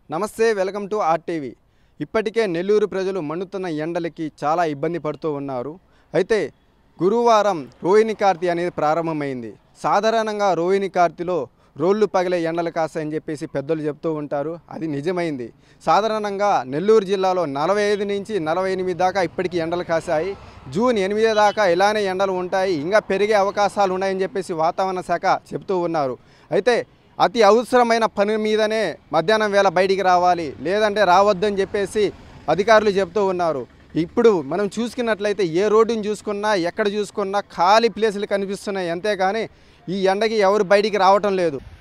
నమస్తే welcome to RTV ఇప్పటికే నెల్లూరు ప్రజలు మండుతున్న ఎండలకి చాలా ఇబ్బంది పడుతూ ఉన్నారు అయితే గురువారం రోహిణి కార్తీ అనేది ప్రారంభమైంది సాధారణంగా రోహిణి కార్తీలో రోళ్ళు పగిలే ఎండలు కాస్తాయని చెప్పేసి పెద్దలు చెప్తూ ఉంటారు అది నిజమైంది సాధారణంగా నెల్లూరు జిల్లాలో నలభై ఐదు నుంచి నలభై ఎనిమిది దాకా ఇప్పటికీ ఎండలు కాశాయి జూన్ ఎనిమిది దాకా ఇలానే ఎండలు ఉంటాయి ఇంకా పెరిగే అవకాశాలు ఉన్నాయని చెప్పేసి వాతావరణ శాఖ చెప్తూ ఉన్నారు అయితే అతి అవసరమైన పని మీదనే మధ్యాహ్నం వేళ బయటికి రావాలి లేదంటే రావద్దని చెప్పేసి అధికారులు చెప్తూ ఉన్నారు ఇప్పుడు మనం చూసుకున్నట్లయితే ఏ రోడ్డుని చూసుకున్నా ఎక్కడ చూసుకున్నా ఖాళీ ప్లేసులు కనిపిస్తున్నాయి అంతేగాని ఈ ఎండకి ఎవరు బయటికి రావటం లేదు